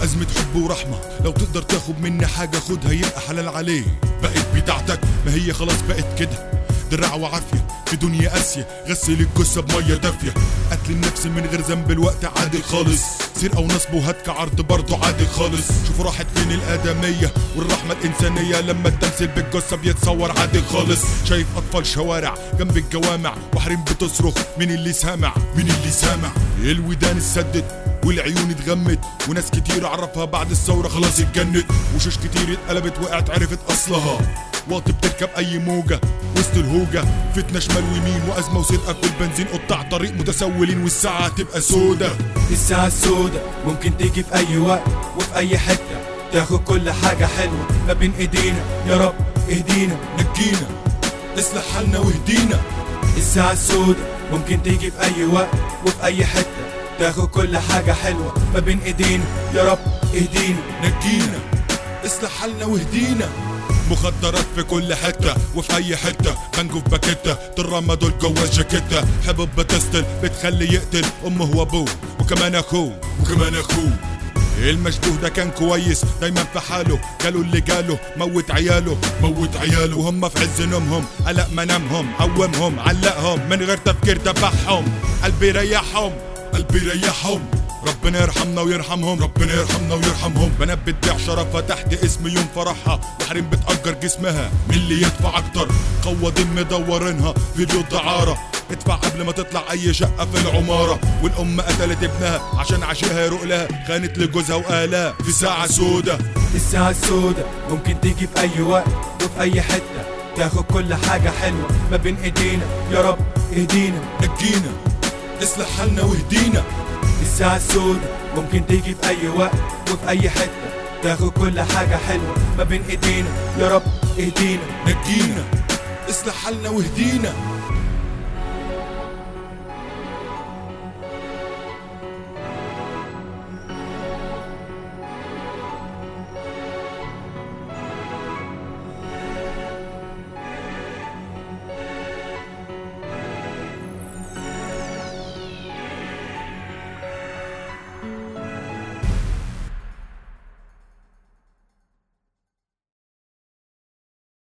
الأزمة حب ورحمة لو تقدر تاخد مني حاجة خدها يبقى حلال عليه بقت بتاعتك ما هي خلاص بقت كده دراع وعافية في دنيا قاسية غسل الجثة بمية دافية قتل النفس من غير ذنب الوقت عادل خالص سرقة ونصب وهتك عرض برضه عادل خالص شوفوا راحت فين الآدمية والرحمة الإنسانية لما التمثيل بالجثة بيتصور عادل خالص شايف أطفال شوارع جنب الجوامع وحريم بتصرخ مين اللي سامع مين اللي سامع الودان اتسدت والعيون اتغمت وناس كتير اعرفها بعد الثورة خلاص اتجنت وشوش كتير اتقلبت وقعت عرفت اصلها واطي بتركب اي موجة وسط الهوجة فتنة شمال ويمين وازمة وسرقة في البنزين قطع طريق متسولين والساعة تبقى سودة الساعة السوداء ممكن تيجي في أي وقت وفي أي حتة تاخد كل حاجة حلوة ما بين إيدينا يا رب اهدينا نجينا اصلح حالنا واهدينا الساعة السوداء ممكن تيجي في أي وقت وفي أي حتة تاخد كل حاجة حلوة ما بين إيدينا يا رب اهدينا نجينا اصلح حالنا واهدينا مخدرات في كل حتة وفي أي حتة بنجو في باكيتة ترمى دول جوا الجاكيتة حبوب بتستل بتخلي يقتل أمه وأبوه وكمان أخوه وكمان أخوه المشبوه ده كان كويس دايما في حاله جاله اللي جاله موت عياله موت عياله وهم في عز نومهم قلق منامهم قومهم علقهم من غير تفكير دبحهم قلبي ريحهم قلبي ريحهم ربنا يرحمنا ويرحمهم ربنا يرحمنا ويرحمهم بنات بتبيع شرفها تحت اسم يوم فرحها وحريم بتأجر جسمها مين اللي يدفع اكتر قوادين مدورينها فيديو دعارة ادفع قبل ما تطلع اي شقة في العمارة والام قتلت ابنها عشان عشيها يروق لها خانت لجوزها وقالها في ساعة سودة الساعة السوداء ممكن تيجي في أي وقت وفي أي حتة تاخد كل حاجة حلوة ما بين إيدينا يا رب اهدينا نجينا اصلح حالنا واهدينا الساعة السوداء ممكن تيجي في أي وقت وفي أي حتة تاخد كل حاجة حلوة ما بين إيدينا يا رب اهدينا نجينا اصلح حالنا واهدينا